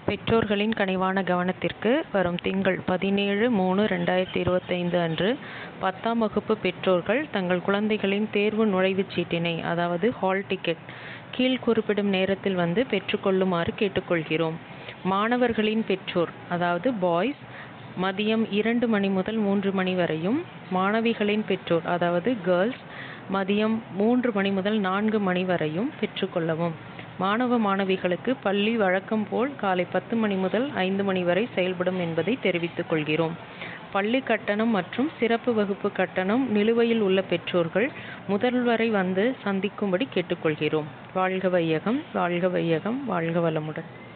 பெற்றோர்களின் கனிவான கவனத்திற்கு வரும் திங்கள் பதினேழு மூணு ரெண்டாயிரத்தி இருபத்தைந்து அன்று பத்தாம் வகுப்பு பெற்றோர்கள் தங்கள் குழந்தைகளின் தேர்வு நுழைவுச் சீட்டினை அதாவது ஹால் டிக்கெட் கீழ் குறிப்பிடும் நேரத்தில் வந்து பெற்றுக்கொள்ளுமாறு கேட்டுக்கொள்கிறோம் மாணவர்களின் பெற்றோர் அதாவது பாய்ஸ் மதியம் இரண்டு மணி முதல் மூன்று மணி வரையும் மாணவிகளின் பெற்றோர் அதாவது கேர்ள்ஸ் மதியம் மூன்று மணி முதல் நான்கு மணி வரையும் பெற்றுக்கொள்ளவும் மாணவ மாணவிகளுக்கு பள்ளி வழக்கம் போல் காலை பத்து மணி முதல் ஐந்து மணி வரை செயல்படும் என்பதை தெரிவித்துக் கொள்கிறோம் பள்ளி கட்டணம் மற்றும் சிறப்பு வகுப்பு கட்டணம் நிலுவையில் உள்ள பெற்றோர்கள் முதல்வரை வந்து சந்திக்கும்படி கேட்டுக்கொள்கிறோம் வாழ்க வையகம் வாழ்க வையகம் வாழ்க வளமுடன்